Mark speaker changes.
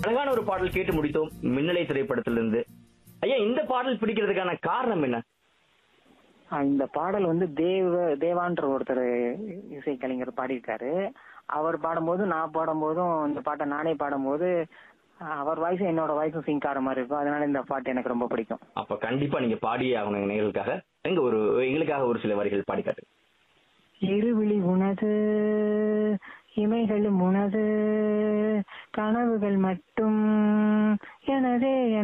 Speaker 1: அழகான ஒரு பாடல் கேட்டு முடித்தோம் மின்னலை திரைப்படத்திலிருந்து ஐயா இந்த பாடல் பிடிக்கிறதுக்கான காரணம் என்ன
Speaker 2: ஆ, இந்த பாடல் வந்து தேவ தேவான்ற ஒருத்தர் இசைக்கலைஞர் பாடியிருக்காரு அவர் பாடும்போது நான் பாடும்போதும் இந்த பாட்டை நானே பாடும்போது ஆ, அவர் வாய்ஸும் என்னோட வாய்ஸும் சிங்க் ஆகிற மாதிரி இருக்கும் அதனால இந்த பாட்டு எனக்கு ரொம்ப பிடிக்கும்
Speaker 1: அப்ப கண்டிப்பா நீங்க பாடியே ஆகணும் நேர்களுக்காக எங்க ஒரு எங்களுக்காக ஒரு சில வரிகள் பாடி காட்டு
Speaker 2: இருவிழி உனது இமைகளும் உனது கனவுகள் மட்டும் எனதே